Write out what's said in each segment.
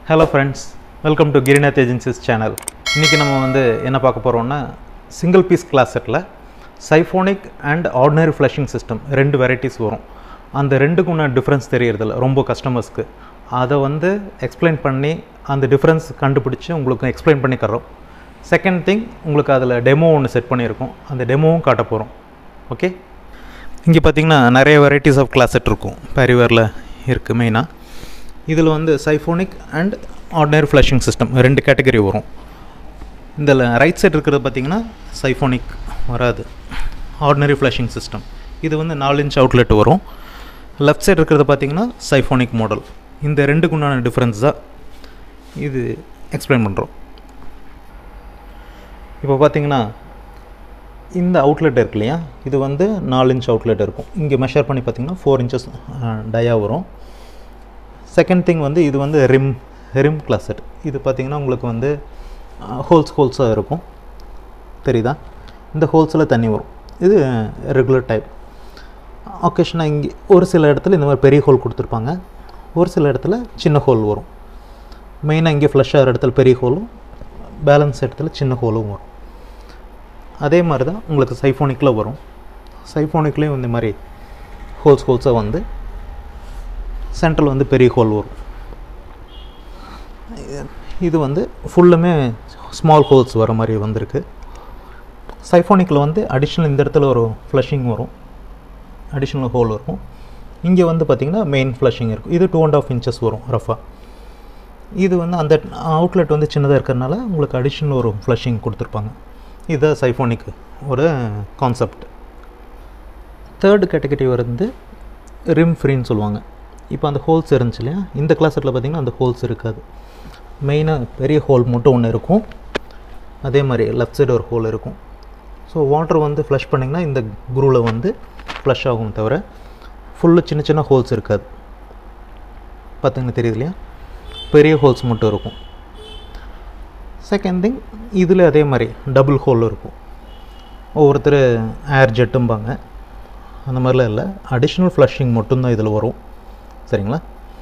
Hello friends welcome to Girinath agencies channel இன்றைக்கி நம்ம வந்து என்ன பார்க்க போகிறோம்னா சிங்கிள் பீஸ் கிளாஸ் செட்டில் siphonic and ordinary flushing system ரெண்டு வெரைட்டிஸ் வரும் அந்த ரெண்டுக்கும் உள்ள டிஃப்ரென்ஸ் தெரியறதில்ல ரொம்ப கஸ்டமர்ஸ்க்கு அதை வந்து எக்ஸ்பிளைன் பண்ணி அந்த டிஃப்ரென்ஸ் கண்டுபிடிச்சி உங்களுக்கு எக்ஸ்பிளைன் பண்ணி தர்றோம் செகண்ட் திங் உங்களுக்கு அதில் டெமோ ஒன்று செட் பண்ணியிருக்கோம் அந்த டெமோவும் காட்ட போகிறோம் ஓகே இங்கே பார்த்தீங்கன்னா நிறைய வெரைட்டிஸ் ஆஃப் கிளாஸ் செட் இருக்கும் பேரிவேரில் இருக்குது மெயினாக இதில் வந்து siphonic and ordinary flushing system ரெண்டு கேட்டகரி வரும் இந்த ரைட் சைடு இருக்கிறது பார்த்தீங்கன்னா சைஃபோனிக் வராது ஆர்டினரி ஃப்ளஷிங் சிஸ்டம் இது வந்து நாலு இன்ச் அவுட்லெட் வரும் லெஃப்ட் சைடு இருக்கிறது பார்த்தீங்கன்னா சைஃபோனிக் மாடல் இந்த ரெண்டுக்கு உண்டான டிஃப்ரென்ஸ் தான் இது எக்ஸ்பிளைன் பண்ணுறோம் இப்போ பார்த்தீங்கன்னா இந்த அவுட்லெட் இருக்கு இல்லையா இது வந்து நாலு இன்ச் அவுட்லெட் இருக்கும் இங்கே மெஷர் பண்ணி பார்த்தீங்கன்னா ஃபோர் இன்ச்சஸ் டயா வரும் செகண்ட் திங் வந்து இது வந்து ரிம் ரிம் கிளாசட் இது பார்த்திங்கன்னா உங்களுக்கு வந்து ஹோல்ஸ் ஹோல்ஸாக இருக்கும் தெரியுதா இந்த ஹோல்ஸில் தண்ணி வரும் இது ரெகுலர் டைப் ஒகேஷனாக இங்கே ஒரு சில இடத்துல இந்த மாதிரி பெரிய ஹோல் கொடுத்துருப்பாங்க ஒரு சில இடத்துல சின்ன ஹோல் வரும் மெயினாக இங்கே ஃப்ளஷ் ஆகிற இடத்துல பெரிய ஹோலும் பேலன்ஸ் இடத்துல சின்ன ஹோலும் வரும் அதே மாதிரி தான் உங்களுக்கு சைஃபோனிக்கில் வரும் சைஃபோனிக்லேயும் இந்த மாதிரி ஹோல்ஸ் ஹோல்ஸாக வந்து சென்ட்ரல் வந்து பெரிய ஹோல் வரும் இது வந்து ஃபுல்லுமே ஸ்மால் ஹோல்ஸ் வர மாதிரி வந்திருக்கு சைஃபோனிக்கில் வந்து அடிஷ்னல் இந்த இடத்துல ஒரு ஃப்ளஷிங் வரும் அடிஷ்னல் ஹோல் இருக்கும் இங்கே வந்து பார்த்திங்கன்னா மெயின் ஃப்ளஷிங் இருக்கும் இது டூ அண்ட் ஆஃப் இன்ச்சஸ் வரும் ரஃபாக இது வந்து அந்த அவுட்லெட் வந்து சின்னதாக இருக்கிறதுனால உங்களுக்கு அடிஷ்னல் ஒரு ஃப்ளஷிங் கொடுத்துருப்பாங்க இதுதான் சைஃபோனிக் ஒரு கான்செப்ட் தேர்டு கேட்டகரி வந்து ரிம் ஃப்ரீன்னு சொல்லுவாங்க இப்போ அந்த ஹோல்ஸ் இருந்துச்சு இல்லையா இந்த கிளாஸில் பார்த்திங்கன்னா அந்த ஹோல்ஸ் இருக்காது மெயினாக பெரிய ஹோல் மட்டும் ஒன்று இருக்கும் அதே மாதிரி லெஃப்ட் சைடு ஒரு ஹோல் இருக்கும் ஸோ வாட்டர் வந்து ஃப்ளஷ் பண்ணிங்கன்னா இந்த குரூவில் வந்து ஃப்ளஷ் ஆகும் தவிர ஃபுல்லு சின்ன சின்ன ஹோல்ஸ் இருக்காது பார்த்துங்க தெரியுது இல்லையா பெரிய ஹோல்ஸ் மட்டும் இருக்கும் செகண்ட் திங் இதில் அதே மாதிரி டபுள் ஹோல் இருக்கும் ஒவ்வொருத்தர் ஏர் ஜெட்டும்பாங்க அந்த மாதிரிலாம் இல்லை அடிஷ்னல் ஃப்ளஷிங் மட்டும்தான் இதில் வரும் சரிங்களா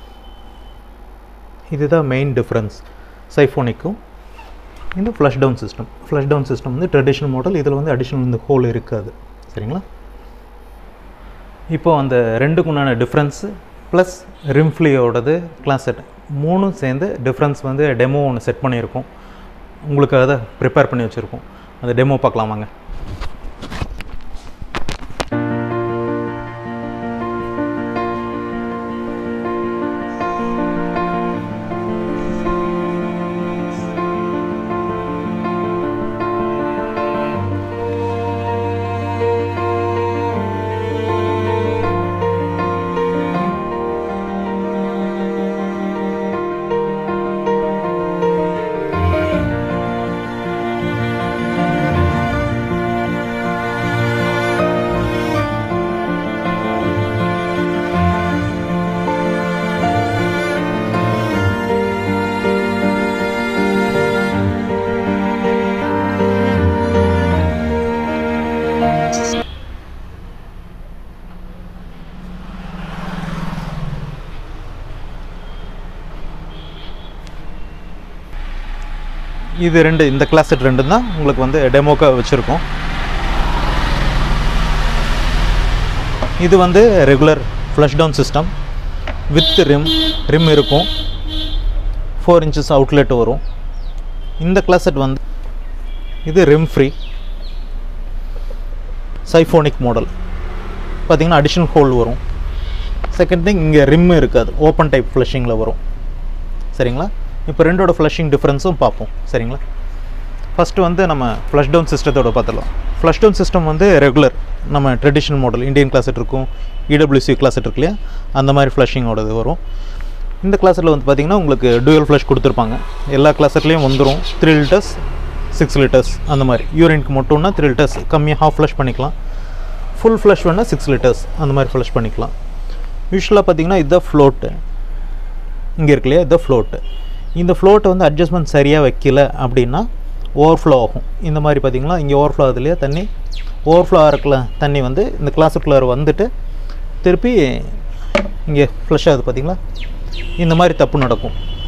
இதுதான் மெயின் டிஃப்ரென்ஸ் சைஃபோனிக்கும் இந்த flush down system flush down system வந்து ட்ரெடிஷ்னல் மாடல் இதில் வந்து அடிஷ்னல் இந்த ஹோல் இருக்காது சரிங்களா இப்போ அந்த ரெண்டுக்கு உண்டான டிஃப்ரென்ஸு ப்ளஸ் ரிம்ஃப்ளியோடது கிளாஸ் செட் மூணும் சேர்ந்து டிஃப்ரென்ஸ் வந்து டெமோ ஒன்று செட் பண்ணியிருக்கோம் உங்களுக்கு அதை ப்ரிப்பேர் பண்ணி வச்சுருக்கோம் அந்த டெமோ பார்க்கலாம் வாங்க இது ரெண்டு இந்த கிளாஸ் செட் ரெண்டு தான் உங்களுக்கு வந்து டெமோக்காக வச்சுருக்கோம் இது வந்து regular flush down system with rim rim இருக்கும் ஃபோர் இன்ச்சஸ் அவுட்லெட் வரும் இந்த கிளாஸ் செட் வந்து இது ரிம் ஃப்ரீ சைஃபோனிக் மாடல் பார்த்திங்கன்னா அடிஷ்னல் ஹோல் வரும் செகண்ட் திங் இங்கே ரிம் இருக்காது ஓப்பன் டைப் ஃப்ளஷிங்கில் வரும் சரிங்களா இப்போ ரெண்டோட ஃப்ளஷிங் டிஃப்ரென்ஸும் பார்ப்போம் சரிங்களா ஃபஸ்ட்டு வந்து நம்ம ஃப்ளஷ் டவுன் சிஸ்டத்தோட பார்த்துடலாம் ஃப்ளஷ் டவுன் சிஸ்டம் வந்து ரெகுலர் நம்ம ட்ரெடிஷ்னல் மாடல் இந்தியன் கிளாஸெட் இருக்கும் இடபிள்யூசி கிளாஸெட் இருக்கு இல்லையா அந்த மாதிரி ஃப்ளஷிங்கோடது வரும் இந்த கிளாஸில் வந்து பார்த்திங்கன்னா உங்களுக்கு டூயல் ஃப்ளஷ் கொடுத்துருப்பாங்க எல்லா கிளாஸட்லேயும் வந்துடும் த்ரீ லிட்டர்ஸ் சிக்ஸ் லிட்டர்ஸ் அந்த மாதிரி யூரினுக்கு மட்டும்னா த்ரீ லிட்டர்ஸ் கம்மியாக ஹாஃப் ஃப்ளஷ் பண்ணிக்கலாம் ஃபுல் ஃப்ளஷ் வேணால் சிக்ஸ் லிட்டர்ஸ் அந்த மாதிரி ஃப்ளஷ் பண்ணிக்கலாம் யூஸ்வலாக பார்த்திங்கன்னா இதுதான் ஃப்ளோட்டு இங்கே இருக்கு இல்லையா இதுதான் ஃப்ளோட்டு இந்த ஃப்ளோட்டை வந்து அட்ஜஸ்ட்மெண்ட் சரியாக வைக்கல அப்படின்னா ஓவர்ஃப்ளோ ஆகும் இந்த மாதிரி பார்த்திங்களா இங்கே ஓவர்ஃப்ளோ ஆகுது இல்லையா தண்ணி ஓவர்ஃப்ளோ ஆகிறக்குள்ள தண்ணி வந்து இந்த கிளாஸுக்குள்ளார வந்துட்டு திருப்பி இங்கே ஃப்ளஷ் ஆகுது பார்த்திங்களா இந்த மாதிரி தப்பு நடக்கும்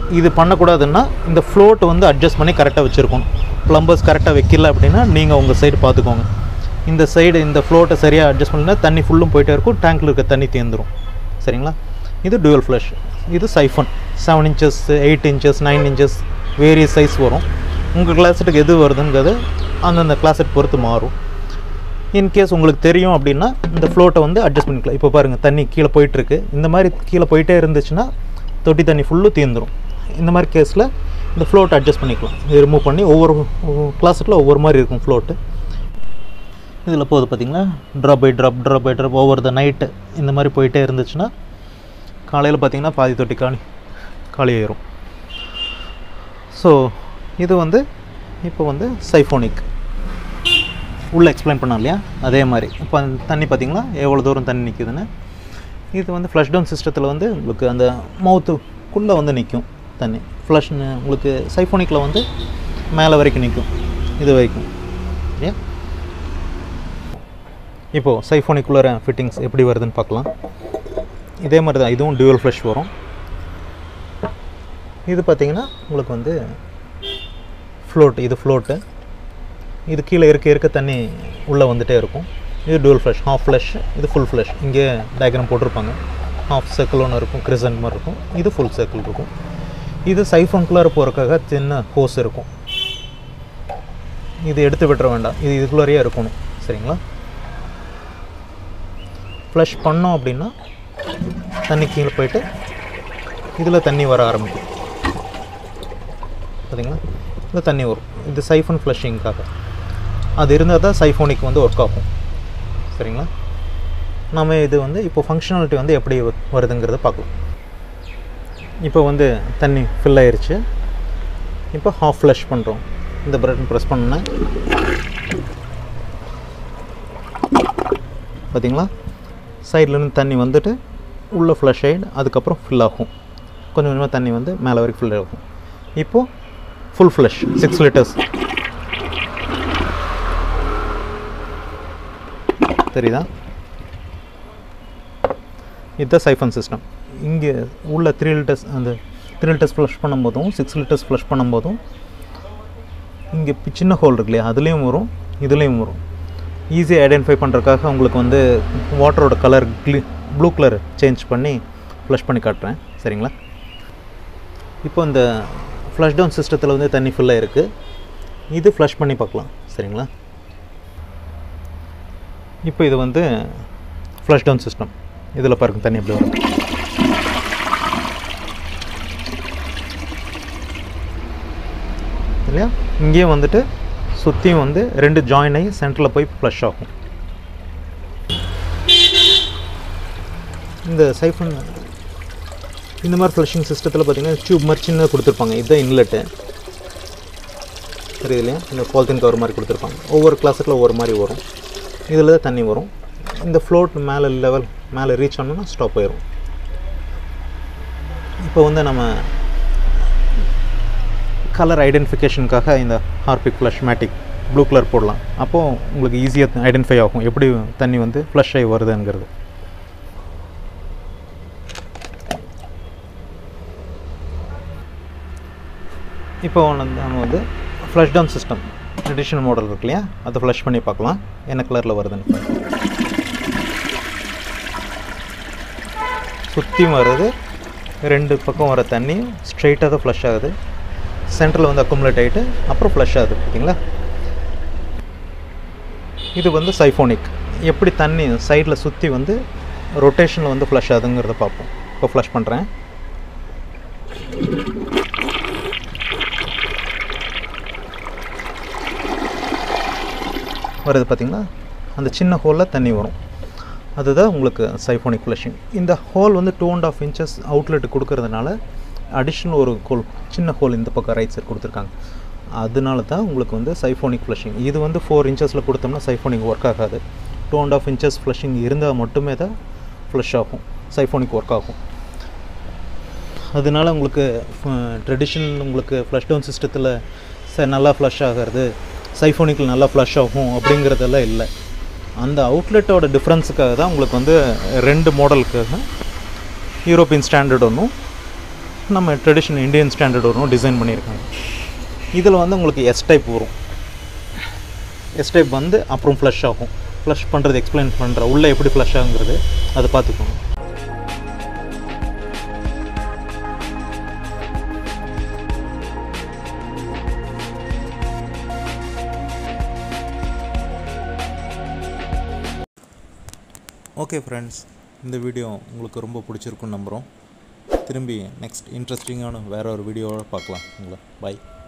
இது பண்ணக்கூடாதுன்னா இந்த ஃப்ளோட் வந்து அட்ஜஸ்ட் பண்ணி கரெக்டாக வச்சுருக்கணும் ப்ளம்பர்ஸ் கரெக்டாக வைக்கல அப்படின்னா நீங்கள் உங்கள் சைடு பார்த்துக்கோங்க இந்த சைடு இந்த ஃப்ளோட்டை சரியாக அட்ஜஸ்ட் பண்ணினா தண்ணி ஃபுல்லும் போயிட்டே இருக்கும் டேங்க்கில் இருக்க தண்ணி தேர்ந்துடும் சரிங்களா இது டுவல் ஃப்ளஷ் இது siphon seven inches eight inches nine inches various size வரும் உங்கள் கிளாஸெட்டுக்கு எது வருதுங்கிறது அந்தந்த கிளாஸெட் பொறுத்து மாறும் இன்கேஸ் உங்களுக்கு தெரியும் அப்படின்னா இந்த ஃப்ளோட்டை வந்து அட்ஜஸ்ட் பண்ணிக்கலாம் இப்போ பாருங்கள் தண்ணி கீழே போயிட்டுருக்கு இந்த மாதிரி கீழே போயிட்டே இருந்துச்சுன்னா தொட்டி தண்ணி ஃபுல்லும் தீர்ந்துடும் இந்த மாதிரி கேஸில் இந்த ஃப்ளோட் அட்ஜஸ்ட் பண்ணிக்கலாம் இது ரிமூவ் பண்ணி ஒவ்வொரு கிளாஸெட்டில் ஒவ்வொரு மாதிரி இருக்கும் ஃப்ளோட்டு இதில் போகுது பார்த்தீங்களா drop by drop drop by drop over the night இந்த மாதிரி போயிட்டே இருந்துச்சுன்னா காலையில் பார்த்தீங்கன்னா பாதி தொட்டி காலி காலி ஆயிரும் ஸோ இது வந்து இப்போ வந்து சைஃபோனிக் உள்ளே எக்ஸ்பிளைன் பண்ணோம் இல்லையா அதே மாதிரி இப்போ அந்த தண்ணி பார்த்தீங்களா எவ்வளோ தூரம் தண்ணி நிற்குதுன்னு இது வந்து ஃப்ளஷ் டவுன் சிஸ்டத்தில் வந்து உங்களுக்கு அந்த மவுத்துக்குள்ளே வந்து நிற்கும் தண்ணி ஃப்ளஷ்னு உங்களுக்கு சைஃபோனிக்கில் வந்து மேலே வரைக்கும் நிற்கும் இது வரைக்கும் ஓகே இப்போது சைஃபோனிக்குள்ளே ஃபிட்டிங்ஸ் எப்படி வருதுன்னு பார்க்கலாம் இதே மாதிரி தான் இதுவும் டியூவல் ஃப்ளஷ் வரும் இது பார்த்தீங்கன்னா உங்களுக்கு வந்து ஃப்ளோட் இது ஃப்ளோட்டு இது கீழே இருக்க இருக்க தண்ணி உள்ளே வந்துகிட்டே இருக்கும் இது டுவல் ஃப்ளஷ் ஹாஃப் ஃப்ளஷ் இது ஃபுல் ஃப்ளஷ் இங்கே டயக்ராம் போட்டிருப்பாங்க ஹாஃப் சர்க்கிள் ஒன்று இருக்கும் கிரிசன்ட் மாதிரி இருக்கும் இது ஃபுல் சர்க்கிள் இருக்கும் இது சைஃபோனுக்குள்ளார போகிறக்காக சின்ன ஹோஸ் இருக்கும் இது எடுத்து விட்டுற வேண்டாம் இது இதுக்குள்ளாரையே இருக்கணும் சரிங்களா ஃப்ளஷ் பண்ணோம் அப்படின்னா தண்ணி கீழே போயிட்டு இதில் தண்ணி வர ஆரம்பிக்கும் பார்த்தீங்களா இந்த தண்ணி வரும் இது சைஃபன் ஃப்ளஷிங்காக அது இருந்தால் தான் சைஃபோனிக் வந்து ஒர்க் ஆகும் சரிங்களா நம்ம இது வந்து இப்போ ஃபங்க்ஷனாலிட்டி வந்து எப்படி வருதுங்கிறத பார்க்கலாம் இப்போ வந்து தண்ணி ஃபில் ஆயிருச்சு இப்போ ஹாஃப் ஃப்ளஷ் பண்ணுறோம் இந்த பட்டன் ப்ரெஸ் பண்ணோன்னா பார்த்தீங்களா சைட்லேருந்து தண்ணி வந்துட்டு உள்ளே ஃப்ளஷ் ஆகிடு அதுக்கப்புறம் ஃபில் ஆகும் கொஞ்சம் கொஞ்சமாக தண்ணி வந்து மேலே வரைக்கும் ஃபில் ஆகும் இப்போது ஃபுல் ஃப்ளஷ் சிக்ஸ் லிட்டர்ஸ் தெரியுதா இதுதான் சைஃபன் சிஸ்டம் இங்கே உள்ள த்ரீ லிட்டர்ஸ் அந்த த்ரீ லிட்டர்ஸ் ஃப்ளஷ் பண்ணும்போதும் சிக்ஸ் லிட்டர்ஸ் ஃப்ளஷ் பண்ணும்போதும் இங்கே பி- சின்ன ஹோல் இருக்கு இல்லையா அதுலேயும் வரும் இதுலேயும் வரும் ஈஸியாக ஐடென்டிஃபை பண்ணுறதுக்காக உங்களுக்கு வந்து வாட்டரோட கலர் க்ளி ப்ளூ கலர் சேஞ்ச் பண்ணி ஃப்ளஷ் பண்ணி காட்டுறேன் சரிங்களா இப்போ இந்த ஃப்ளஷ் டவுன் சிஸ்டத்தில் வந்து தண்ணி ஃபுல்லாக இருக்குது இது ஃப்ளஷ் பண்ணி பார்க்கலாம் சரிங்களா இப்போ இது வந்து ஃப்ளஷ் டவுன் சிஸ்டம் இதில் பாருங்க தண்ணி எப்படி வரும் இல்லையா இங்கேயும் வந்துட்டு சுற்றியும் வந்து ரெண்டு ஜாயின் ஆகி சென்டரில் போய் ஃப்ளஷ் ஆகும் இந்த சைஃபன் இந்த மாதிரி ஃப்ளஷிங் சிஸ்டத்தில் பார்த்தீங்கன்னா டியூப் மாதிரி சின்ன கொடுத்துருப்பாங்க இதுதான் இன்லெட்டு தெரியுது இல்லையா இந்த பாலித்தீன் கவர் மாதிரி கொடுத்துருப்பாங்க ஒவ்வொரு கிளாஸுக்குள்ள ஒவ்வொரு மாதிரி வரும் இதில் தான் தண்ணி வரும் இந்த ஃப்ளோட் மேலே லெவல் மேலே ரீச் ஆனோன்னா ஸ்டாப் ஆயிரும் இப்போ வந்து நம்ம கலர் ஐடென்டிஃபிகேஷனுக்காக இந்த Harpic flushmatic blue colour போடலாம் அப்போது உங்களுக்கு ஈஸியாக ஐடென்டிஃபை ஆகும் எப்படி தண்ணி வந்து ஃப்ளஷ் ஆகி வருதுங்கிறது இப்போ வந்து நம்ம வந்து flush down system traditional model இருக்கு இல்லையா அதை ஃப்ளஷ் பண்ணி பார்க்கலாம் என்ன கலரில் வருதுன்னு பார்க்கலாம். சுற்றியும் வருது ரெண்டு பக்கம் வர தண்ணி ஸ்ட்ரைட்டாக தான் ஃப்ளஷ் ஆகுது சென்டரில் வந்து அக்குமுலேட் ஆகிட்டு அப்புறம் ஃப்ளஷ் ஆகுது பார்த்தீங்களா இது வந்து சைஃபோனிக் எப்படி தண்ணி சைடில் சுற்றி வந்து ரொட்டேஷனில் வந்து ஃப்ளஷ் ஆகுதுங்கிறத பார்ப்போம் இப்போ ஃப்ளஷ் பண்ணுறேன் வருது பார்த்தீங்களா அந்த சின்ன ஹோலில் தண்ணி வரும் அதுதான் உங்களுக்கு சைஃபோனிக் ஃப்ளஷிங் இந்த ஹோல் வந்து two and half inches outlet கொடுக்கறதுனால அடிஷ்னல் ஒரு ஹோல் சின்ன ஹோல் இந்த பக்கம் ரைட் சைடு கொடுத்துருக்காங்க அதனால தான் உங்களுக்கு வந்து சைஃபோனிக் ஃப்ளஷிங் இது வந்து ஃபோர் இன்ச்சஸில் கொடுத்தோம்னா சைஃபோனிக் ஒர்க் ஆகாது two and half inches flushing இருந்தால் மட்டுமே தான் ஃப்ளஷ் ஆகும் சைஃபோனிக் ஒர்க் ஆகும் அதனால உங்களுக்கு ட்ரெடிஷன் உங்களுக்கு ஃப்ளஷ் டவுன் சிஸ்டத்தில் ச நல்லா ஃப்ளஷ் ஆகிறது சைஃபோனிக்கில் நல்லா ஃப்ளஷ் ஆகும் அப்படிங்கிறதெல்லாம் இல்லை அந்த அவுட்லெட்டோட டிஃப்ரென்ஸுக்காக தான் உங்களுக்கு வந்து ரெண்டு மாடலுக்காக யூரோப்பியன் ஸ்டாண்டர்ட் ஒன்றும் நம்ம ட்ரெடிஷ்னல் இந்தியன் ஸ்டாண்டர்ட் வரும் டிசைன் பண்ணியிருக்காங்க இதில் வந்து உங்களுக்கு எஸ் டைப் வரும் எஸ் டைப் வந்து அப்புறம் ஃப்ளஷ் ஆகும் ஃப்ளஷ் பண்ணுறது எக்ஸ்பிளைன் பண்ணுற உள்ளே எப்படி ஃப்ளஷ் ஆகுங்கிறது அதை பார்த்துக்கோங்க ஓகே ஃப்ரெண்ட்ஸ் இந்த வீடியோ உங்களுக்கு ரொம்ப பிடிச்சிருக்குன்னு நம்புகிறோம் திரும்பி நெக்ஸ்ட் இன்ட்ரெஸ்டிங்கான வேற ஒரு வீடியோவோட பார்க்கலாம் உங்களை பை